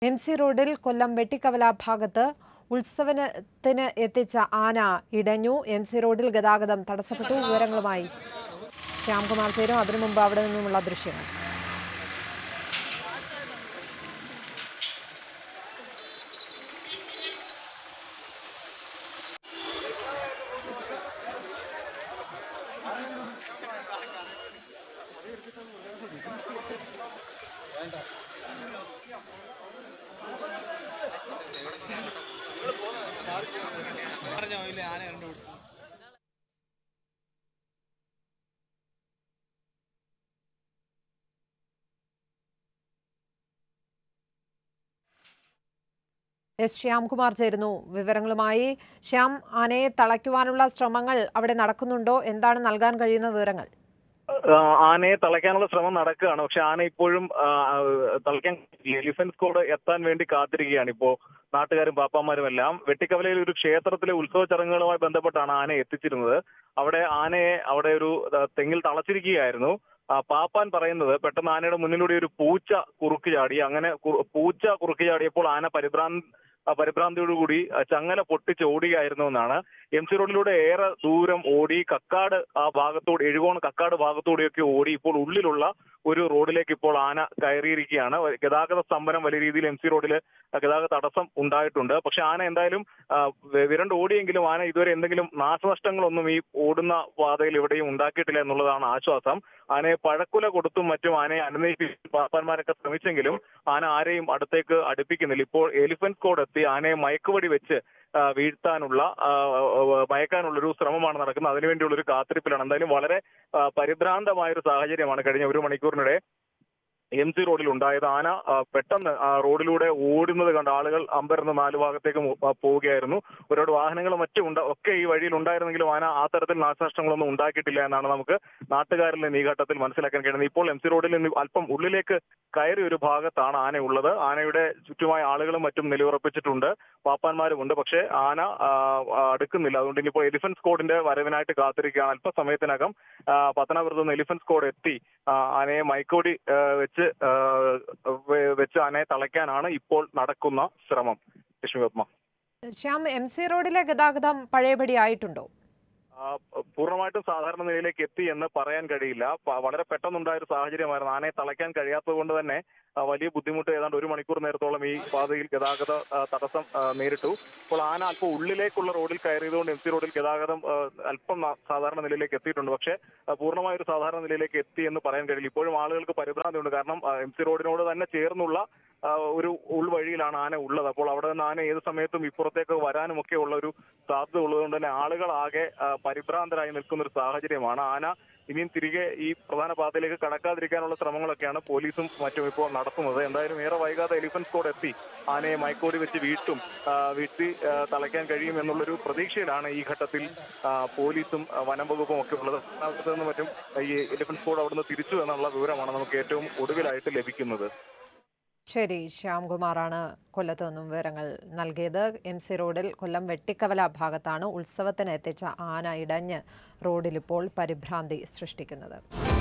M C റോഡിൽ കൊല്ലം വെട്ടിക്കവല ഭാഗത്ത് ഉത്സവത്തിന് എത്തിച്ച ആന ഇടഞ്ഞു എം സി റോഡിൽ ഗതാഗതം തടസ്സപ്പെട്ടു വിവരങ്ങളുമായി ശ്യാംകുമാർ ചേരും അതിനു മുമ്പ് അവിടെ നിന്നുമുള്ള ദൃശ്യങ്ങൾ പറഞ്ഞോ ഇല്ല ആന കണ്ടുപിടിച്ചു എസ് ശ്യാംകുമാർ ചേരുന്നു വിവരങ്ങളുമായി ശ്യാം ആനയെ തളയ്ക്കുവാനുള്ള ശ്രമങ്ങൾ അവിടെ നടക്കുന്നുണ്ടോ എന്താണ് നൽകാൻ കഴിയുന്ന വിവരങ്ങൾ ആ, ആനയെ തളയ്ക്കാനുള്ള ശ്രമം നടക്കുകയാണ് പക്ഷെ ആന ഇപ്പോഴും ആ, തളയ്ക്കാൻ എലിഫന്റ് സ്കോഡ് എത്താൻ വേണ്ടി കാത്തിരിക്കുകയാണ് ഇപ്പോ നാട്ടുകാരും പാപ്പാമാരും എല്ലാം വെട്ടിക്കവലയിൽ ഒരു ക്ഷേത്രത്തിലെ ഉത്സവ ചടങ്ങുകളുമായി ബന്ധപ്പെട്ടാണ് ആനയെ എത്തിച്ചിരുന്നത് അവിടെ ആനയെ അവിടെ ഒരു ആ, തെങ്ങിൽ തളച്ചിരിക്കുകയായിരുന്നു ആ, പാപ്പാൻ പറയുന്നത് പെട്ടെന്ന് ആനയുടെ മുന്നിലൂടെ ഒരു പൂച്ച കുറുക്ക് ചാടി അങ്ങനെ കു- പൂച്ച കുറുക്ക് ചാടിയപ്പോൾ ആന പരിഭ്രാന്തി ആ, പരിഭ്രാന്തിയോടുകൂടി ആ, ചങ്ങല പൊട്ടിച്ച് ഓടുകയായിരുന്നു എന്നാണ് എം സി റോഡിലൂടെ ഏറെ ദൂരം ഓടി കക്കാട് ആ ഭാഗത്തോട് എഴുകോൺ കക്കാട് ഭാഗത്തൂടെയൊക്കെ ഓടി ഇപ്പോൾ ഉള്ളിലുള്ള ഒരു റോഡിലേക്ക് ഇപ്പോൾ ആന കയറിയിരിക്കുകയാണ് ഗതാഗത സ്തംഭനം വലിയ രീതിയിൽ എം സി റോഡിൽ ഗതാഗത തടസ്സം ഉണ്ടായിട്ടുണ്ട് പക്ഷെ ആന എന്തായാലും ആ, വി- വിരണ്ട് ഓടിയെങ്കിലും ആന ഇതുവരെ എന്തെങ്കിലും നാശനഷ്ടങ്ങളൊന്നും ഈ ഓടുന്ന പാതയിൽ എവിടെയും ഉണ്ടാക്കിയിട്ടില്ല എന്നുള്ളതാണ് ആശ്വാസം ആനയെ പഴക്കുല കൊടുത്തും മറ്റും ആനയെ അനുനയിപ്പിച്ച് പാപ്പാന്മാരൊക്കെ ശ്രമിച്ചെങ്കിലും ആന ആരെയും അടുത്തേക്ക് അടുപ്പിക്കുന്നില്ല ഇപ്പോൾ എലിഫന്റ് സ്കോഡ് എത്തി ആനയെ മയക്കുവടി വെച്ച് ആ, വീഴ്ത്താനുള്ള ആ, ആ, മയക്കാനുള്ള ഒരു ശ്രമമാണ് നടക്കുന്നത് അതിനുവേണ്ടിയുള്ള ഒരു കാത്തിരിപ്പിലാണ് എന്തായാലും വളരെ ആ, പരിഭ്രാന്തമായ ഒരു സാഹചര്യമാണ് കഴിഞ്ഞ ഒരു മണിക്കൂറിനിടെ എം സി റോഡിൽ ഉണ്ടായത് ആന ആ, പെട്ടെന്ന് ആ റോഡിലൂടെ ഓടുന്നത് കണ്ട ആളുകൾ അമ്പരന്ന് നാല് ഭാഗത്തേക്ക് മു- ആ, പോവുകയായിരുന്നു ഒരുപാട് വാഹനങ്ങളും മറ്റും ഉണ്ട് ഒക്കെ ഈ വഴിയിൽ ഉണ്ടായിരുന്നെങ്കിലും ആന ആ തരത്തിൽ നാശനഷ്ടങ്ങളൊന്നും ഉണ്ടാക്കിയിട്ടില്ല എന്നാണ് നമുക്ക് നാട്ടുകാരിൽ നിന്ന് ഈ ഘട്ടത്തിൽ മനസ്സിലാക്കാൻ കഴിയുന്നത് ഇപ്പോൾ എം സി റോഡിൽ നിന്ന് അല്പം ഉള്ളിലേക്ക് കയറിയ ഒരു ഭാഗത്താണ് ആന ഉള്ളത് ആനയുടെ ചുറ്റുമായ ആളുകളും മറ്റും നിലയുറപ്പിച്ചിട്ടുണ്ട് പാപ്പാന്മാരുമുണ്ട് പക്ഷേ ആന ആ, ആ, അടുക്കുന്നില്ല അതുകൊണ്ട് ഇനിയിപ്പോൾ എലിഫന്റ് സ്കോഡിന്റെ വരവിനായിട്ട് കാത്തിരിക്കുകയാണ് അല്പസമയത്തിനകം ആ, പത്തനാപുരത്ത് നിന്ന് എലിഫന്റ് സ്കോഡ് എത്തി ആ, ആനയെ മൈക്കോടി ആ, വെച്ച് ആ, വെ- വെച്ച് ആനയെ തളയ്ക്കാനാണ് ഇപ്പോൾ നടക്കുന്ന ശ്രമം ലക്ഷ്മിപത്മ ശ്യാം എം സി റോഡിലെ ഗതാഗതം പഴയപടി ആയിട്ടുണ്ടോ ആ, പൂർണ്ണമായിട്ടും സാധാരണ നിലയിലേക്ക് എത്തി എന്ന് പറയാൻ കഴിയില്ല പ- വളരെ പെട്ടെന്നുണ്ടായ ഒരു സാഹചര്യമായിരുന്നു ആനയെ തളയ്ക്കാൻ കഴിയാത്തത് കൊണ്ട് തന്നെ ആ, വലിയ ബുദ്ധിമുട്ട് ഏതാണ്ട് ഒരു മണിക്കൂർ നേരത്തോളം ഈ പാതയിൽ ഗതാഗത ആ, തടസ്സം ആ, നേരിട്ടു ഇപ്പോൾ ആന അല്പം ഉള്ളിലേക്കുള്ള റോഡിൽ കയറിയതുകൊണ്ട് എം സി റോഡിൽ ഗതാഗതം ആ, അല്പം ന- സാധാരണ നിലയിലേക്ക് എത്തിയിട്ടുണ്ട് പക്ഷേ ആ, പൂർണ്ണമായ ഒരു സാധാരണ നിലയിലേക്ക് എത്തി എന്ന് പറയാൻ കഴിയില്ല ഇപ്പോഴും ആളുകൾക്ക് പരിഭ്രാന്തിയുണ്ട് കാരണം എം സി റോഡിനോട് തന്നെ ചേർന്നുള്ള ആ, ഒരു ഉൾവഴിയിലാണ് ആന ഉള്ളത് അപ്പോൾ അവിടെ നിന്ന് ആന ഏത് സമയത്തും ഇപ്പുറത്തേക്ക് വരാനും ഒക്കെ ഉള്ള ഒരു സാധ്യത ഉള്ളതുകൊണ്ട് തന്നെ ആളുകൾ ആകെ ആ, പരിഭ്രാന്തരായി നിൽക്കുന്ന ഒരു സാഹചര്യമാണ് ആന ഇനിയും തിരികെ ഈ പ്രധാന പാതയിലേക്ക് കടക്കാതിരിക്കാനുള്ള ശ്രമങ്ങളൊക്കെയാണ് പോലീസും മറ്റും ഇപ്പോൾ നടത്തുന്നത് എന്തായാലും ഏറെ വൈകാതെ എലിഫന്റ് സ്കോഡ് എത്തി ആനയെ മയക്കോടി വെച്ച് വീട്ടും ആ, വീഴ്ത്തി ആ, തളയ്ക്കാൻ കഴിയും എന്നുള്ളൊരു പ്രതീക്ഷയിലാണ് ഈ ഘട്ടത്തിൽ ആ, പോലീസും ആ, വനം വകുപ്പും ഒക്കെ ഉള്ളത് അവിടുത്തെ നിന്ന് മറ്റും ഈ എലിഫന്റ് സ്കോഡ് അവിടുന്ന് തിരിച്ചു എന്നുള്ള വിവരമാണ് നമുക്ക് ഏറ്റവും ഒടുവിലായിട്ട് ലഭിക്കുന്നത് ശരി ശ്യാംകുമാറാണ് കൊല്ലത്ത് നിന്നും വിവരങ്ങൾ നൽകിയത് എം സി റോഡിൽ കൊല്ലം വെട്ടിക്കവല ഭാഗത്താണ് ഉത്സവത്തിന് എത്തിച്ച ആന ഇടഞ്ഞ് റോഡിലിപ്പോൾ പരിഭ്രാന്തി സൃഷ്ടിക്കുന്നത്